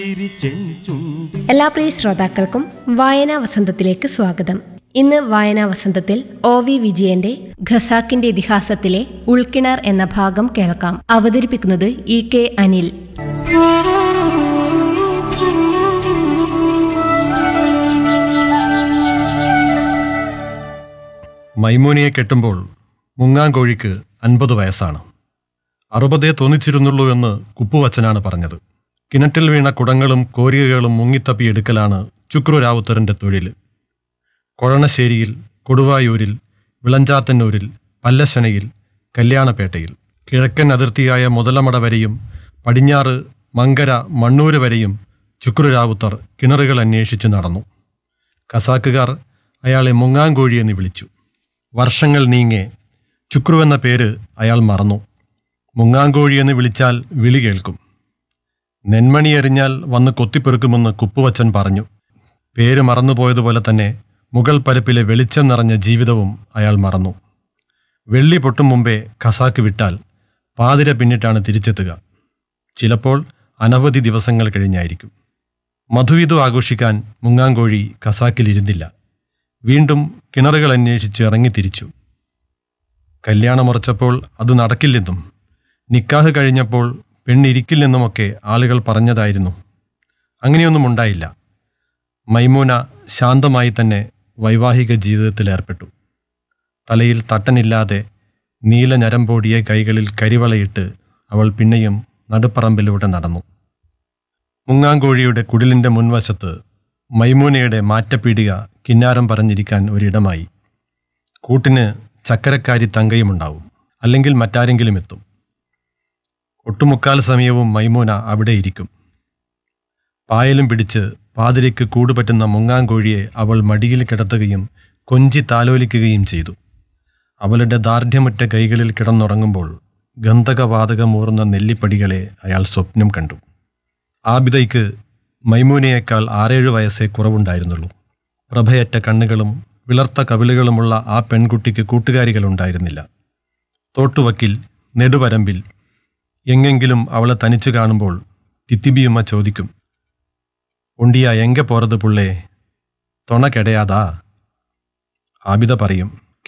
എല്ലാ പ്രിയ ശ്രോതാക്കൾക്കും വായനാ വസന്തത്തിലേക്ക് സ്വാഗതം ഇന്ന് വായനാ വസന്തത്തിൽ ഒ വി വിജയന്റെ ഖസാക്കിന്റെ ഇതിഹാസത്തിലെ ഉൾക്കിണർ എന്ന ഭാഗം കേൾക്കാം അവതരിപ്പിക്കുന്നത് ഇ കെ അനിൽ മൈമൂനിയെ കെട്ടുമ്പോൾ മുങ്ങാങ്കോഴിക്ക് അൻപത് വയസ്സാണ് അറുപതേ തോന്നിച്ചിരുന്നുള്ളൂ എന്ന് കുപ്പുവച്ചനാണ് പറഞ്ഞത് കിണറ്റിൽ വീണ കുടങ്ങളും കോരികകളും മുങ്ങിത്തപ്പിയെടുക്കലാണ് ചുക്രു രാവുത്തറിന്റെ തൊഴിൽ കൊഴണശ്ശേരിയിൽ കൊടുവായൂരിൽ വിളഞ്ചാത്തന്നൂരിൽ പല്ലശനയിൽ കല്യാണപേട്ടയിൽ കിഴക്കൻ അതിർത്തിയായ മുതലമട വരെയും പടിഞ്ഞാറ് മങ്കര മണ്ണൂര് വരെയും ചുക്രു രാവുത്തർ കിണറുകൾ അന്വേഷിച്ച് നടന്നു കസാക്കുകാർ അയാളെ മുങ്ങാങ്കോഴി എന്ന് വിളിച്ചു വർഷങ്ങൾ നീങ്ങെ ചുക്രു എന്ന പേര് അയാൾ മറന്നു മുങ്ങാങ്കോഴി എന്ന് വിളിച്ചാൽ വിളി കേൾക്കും നെന്മണി എറിഞ്ഞാൽ വന്ന് കൊത്തിപ്പെറുക്കുമെന്ന് കുപ്പുവച്ചൻ പറഞ്ഞു പേര് മറന്നുപോയതുപോലെ തന്നെ മുകൾ പരപ്പിലെ വെളിച്ചം നിറഞ്ഞ ജീവിതവും അയാൾ മറന്നു വെള്ളി പൊട്ടും മുമ്പേ ഖസാക്ക് വിട്ടാൽ പാതിര പിന്നിട്ടാണ് തിരിച്ചെത്തുക ചിലപ്പോൾ അനവധി ദിവസങ്ങൾ കഴിഞ്ഞായിരിക്കും മധുവിധു ആഘോഷിക്കാൻ മുങ്ങാങ്കോഴി ഖസാക്കിലിരുന്നില്ല വീണ്ടും കിണറുകൾ അന്വേഷിച്ച് ഇറങ്ങിത്തിരിച്ചു കല്യാണമുറച്ചപ്പോൾ അത് നടക്കില്ലെന്നും നിക്കാഹ് കഴിഞ്ഞപ്പോൾ പെണ്ണിരിക്കില്ലെന്നുമൊക്കെ ആളുകൾ പറഞ്ഞതായിരുന്നു അങ്ങനെയൊന്നും ഉണ്ടായില്ല മൈമൂന ശാന്തമായി തന്നെ വൈവാഹിക ജീവിതത്തിൽ ഏർപ്പെട്ടു തലയിൽ തട്ടനില്ലാതെ നീല ഞരമ്പോടിയ കൈകളിൽ കരിവളയിട്ട് അവൾ പിന്നെയും നടുപ്പറമ്പിലൂടെ നടന്നു മുങ്ങാങ്കോഴിയുടെ കുടിലിന്റെ മുൻവശത്ത് മൈമൂനയുടെ മാറ്റപ്പീടിക കിന്നാരം പറഞ്ഞിരിക്കാൻ ഒരിടമായി കൂട്ടിന് ചക്കരക്കാരി തങ്കയുമുണ്ടാവും അല്ലെങ്കിൽ മറ്റാരെങ്കിലും എത്തും ഒട്ടുമുക്കാൽ സമയവും മൈമൂന അവിടെ ഇരിക്കും പായലും പിടിച്ച് പാതിരയ്ക്ക് കൂടുപറ്റുന്ന മുങ്ങാങ്കോഴിയെ അവൾ മടിയിൽ കിടത്തുകയും കൊഞ്ചി താലോലിക്കുകയും ചെയ്തു അവളുടെ ദാർഢ്യമുറ്റ കൈകളിൽ കിടന്നുറങ്ങുമ്പോൾ ഗന്ധകവാതകമൂർന്ന നെല്ലിപ്പടികളെ അയാൾ സ്വപ്നം കണ്ടു ആബിദയ്ക്ക് മൈമൂനയേക്കാൾ ആറേഴു വയസ്സേ കുറവുണ്ടായിരുന്നുള്ളൂ പ്രഭയറ്റ കണ്ണുകളും വിളർത്ത കവിളുകളുമുള്ള ആ പെൺകുട്ടിക്ക് കൂട്ടുകാരികളുണ്ടായിരുന്നില്ല തോട്ടുവക്കിൽ നെടുവരമ്പിൽ എങ്ങെങ്കിലും അവളെ തനിച്ചു കാണുമ്പോൾ തിത്തിബിയമ്മ ചോദിക്കും ഒണ്ടിയ എങ്ക പോറത് പുള്ളേ തൊണ കെടയാതാ ആബിദ പറയും